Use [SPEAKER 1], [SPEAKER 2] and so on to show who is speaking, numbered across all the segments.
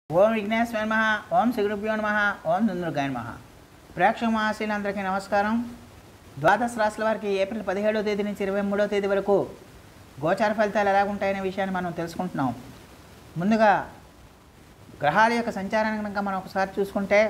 [SPEAKER 1] ఓం విఘ్నేశ్వర నమ ఓం శ్రీగురుభ్యో నమ ఓం దుందుర్గాయ నమ ప్రేక్షక మహాశీలందరికీ నమస్కారం ద్వాదశ రాశుల వారికి ఏప్రిల్ పదిహేడవ తేదీ నుంచి ఇరవై మూడవ తేదీ వరకు గోచార ఫలితాలు ఎలాగుంటాయనే విషయాన్ని మనం తెలుసుకుంటున్నాం ముందుగా గ్రహాల యొక్క సంచారాన్ని కనుక మనం ఒకసారి చూసుకుంటే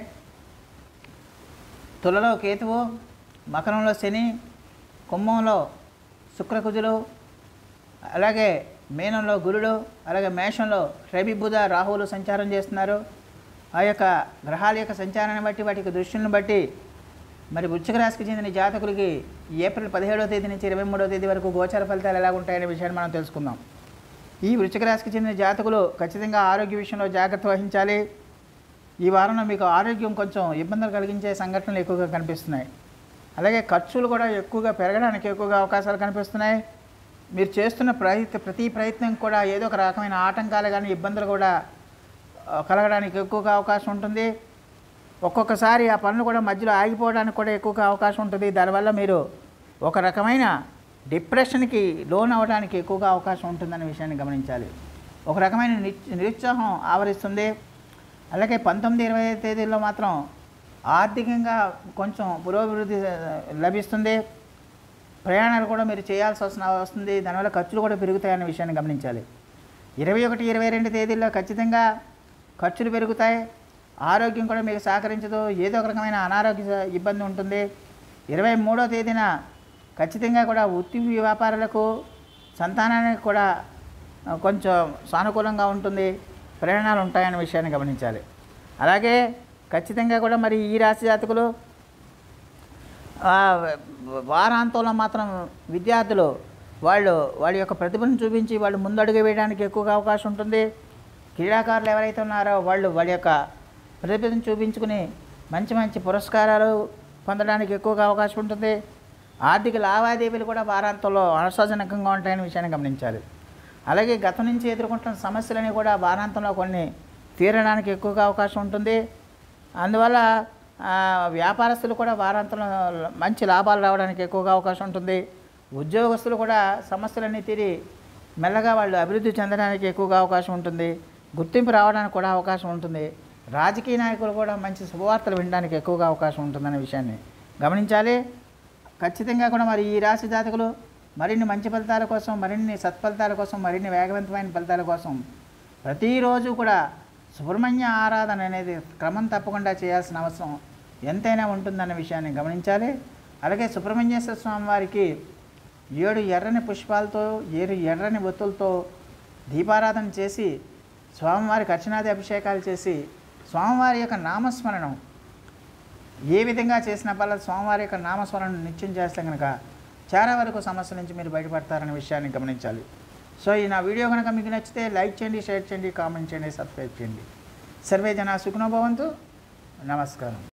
[SPEAKER 1] తులలో కేతువు మకరంలో శని కుంభంలో శుక్రకుజులు అలాగే మీనంలో గురుడు అలాగే మేషంలో రవి బుధ రాహువులు సంచారం చేస్తున్నారు ఆ యొక్క గ్రహాల యొక్క సంచారాన్ని బట్టి వాటి యొక్క దృష్టిని బట్టి మరి వృశ్చిక రాశికి చెందిన జాతకులకి ఏప్రిల్ పదిహేడవ తేదీ నుంచి ఇరవై మూడవ తేదీ వరకు గోచార ఫలితాలు ఎలా ఉంటాయనే విషయాన్ని మనం తెలుసుకుందాం ఈ వృశ్చిక రాశికి చెందిన జాతకులు ఖచ్చితంగా ఆరోగ్య విషయంలో జాగ్రత్త వహించాలి ఈ వారంలో మీకు ఆరోగ్యం కొంచెం ఇబ్బందులు కలిగించే సంఘటనలు ఎక్కువగా కనిపిస్తున్నాయి అలాగే ఖర్చులు కూడా ఎక్కువగా పెరగడానికి ఎక్కువగా అవకాశాలు కనిపిస్తున్నాయి మీరు చేస్తున్న ప్రయత్న ప్రతి ప్రయత్నం కూడా ఏదో ఒక రకమైన ఆటంకాలు కానీ ఇబ్బందులు కూడా ఆ, కలగడానికి ఎక్కువగా అవకాశం ఉంటుంది ఒక్కొక్కసారి ఆ పనులు కూడా మధ్యలో ఆగిపోవడానికి కూడా ఎక్కువగా అవకాశం ఉంటుంది దానివల్ల మీరు ఒక రకమైన డిప్రెషన్కి లోన్ అవ్వడానికి ఎక్కువగా అవకాశం ఉంటుందనే విషయాన్ని గమనించాలి ఒక రకమైన ని- నిరుత్సాహం ఆవరిస్తుంది అలాగే పంతొమ్మిది ఇరవై ఐదు తేదీల్లో మాత్రం ఆర్థికంగా కొంచెం పురోభివృద్ధి ఆ, లభిస్తుంది ప్రయాణాలు కూడా మీరు చేయాల్సి వస్తున్న వస్తుంది దానివల్ల ఖర్చులు కూడా పెరుగుతాయన్న విషయాన్ని గమనించాలి ఇరవై ఒకటి ఇరవై రెండు తేదీల్లో ఖచ్చితంగా ఖర్చులు పెరుగుతాయి ఆరోగ్యం కూడా మీకు సహకరించదు ఏదో ఒక రకమైన అనారోగ్య ఇబ్బంది ఉంటుంది ఇరవై మూడో తేదీన ఖచ్చితంగా కూడా వృత్తి వ్యాపారాలకు సంతానానికి కూడా ఆ, కొంచెం సానుకూలంగా ఉంటుంది ప్రయాణాలు ఉంటాయన్న విషయాన్ని గమనించాలి అలాగే ఖచ్చితంగా కూడా మరి ఈ రాశి జాతకులు ఆ, వారాంతంలో మాత్రం విద్యార్థులు వాళ్ళు వాళ్ళ యొక్క ప్రతిభను చూపించి వాళ్ళు ముందడుగు వేయడానికి ఎక్కువగా అవకాశం ఉంటుంది క్రీడాకారులు ఎవరైతే ఉన్నారో వాళ్ళు వాళ్ళ యొక్క ప్రతిభను చూపించుకుని మంచి మంచి పురస్కారాలు పొందడానికి ఎక్కువగా అవకాశం ఉంటుంది ఆర్థిక లావాదేవీలు కూడా వారాంతంలో ఆశాజనకంగా ఉంటాయనే విషయాన్ని గమనించాలి అలాగే గతం నుంచి ఎదుర్కొంటున్న సమస్యలని కూడా వారాంతంలో కొన్ని తీరడానికి ఎక్కువగా అవకాశం ఉంటుంది అందువల్ల ఆ, వ్యాపారస్తులు కూడా వారాంతంలో మంచి లాభాలు రావడానికి ఎక్కువగా అవకాశం ఉంటుంది ఉద్యోగస్తులు కూడా సమస్యలన్నీ తీరి మెల్లగా వాళ్ళు అభివృద్ధి చెందడానికి ఎక్కువగా అవకాశం ఉంటుంది గుర్తింపు రావడానికి కూడా అవకాశం ఉంటుంది రాజకీయ నాయకులు కూడా మంచి శుభవార్తలు వినడానికి ఎక్కువగా అవకాశం ఉంటుందనే విషయాన్ని గమనించాలి ఖచ్చితంగా కూడా మరి ఈ రాశి జాతకులు మరిన్ని మంచి ఫలితాల కోసం మరిన్ని సత్ఫలితాల కోసం మరిన్ని వేగవంతమైన ఫలితాల కోసం ప్రతిరోజు కూడా సుబ్రహ్మణ్య ఆరాధన అనేది క్రమం తప్పకుండా చేయాల్సిన అవసరం ఎంతైనా ఉంటుందన్న విషయాన్ని గమనించాలి అలాగే సుబ్రహ్మణ్యేశ్వర స్వామి వారికి ఏడు ఎర్రని పుష్పాలతో ఏడు ఎర్రని ఒత్తులతో దీపారాధన చేసి స్వామివారికి అర్చనాది అభిషేకాలు చేసి స్వామివారి యొక్క నామస్మరణం ఏ విధంగా చేసిన వల్ల స్వామివారి యొక్క నామస్మరణ నిత్యం చేస్తే కనుక చాలా వరకు సమస్యల నుంచి మీరు బయటపడతారనే విషయాన్ని గమనించాలి సో ఈ నా వీడియో కనుక మీకు నచ్చితే లైక్ చేయండి షేర్ చేయండి కామెంట్ చేయండి సబ్స్క్రైబ్ చేయండి సర్వే జన సుఖనోభవంతు నమస్కారం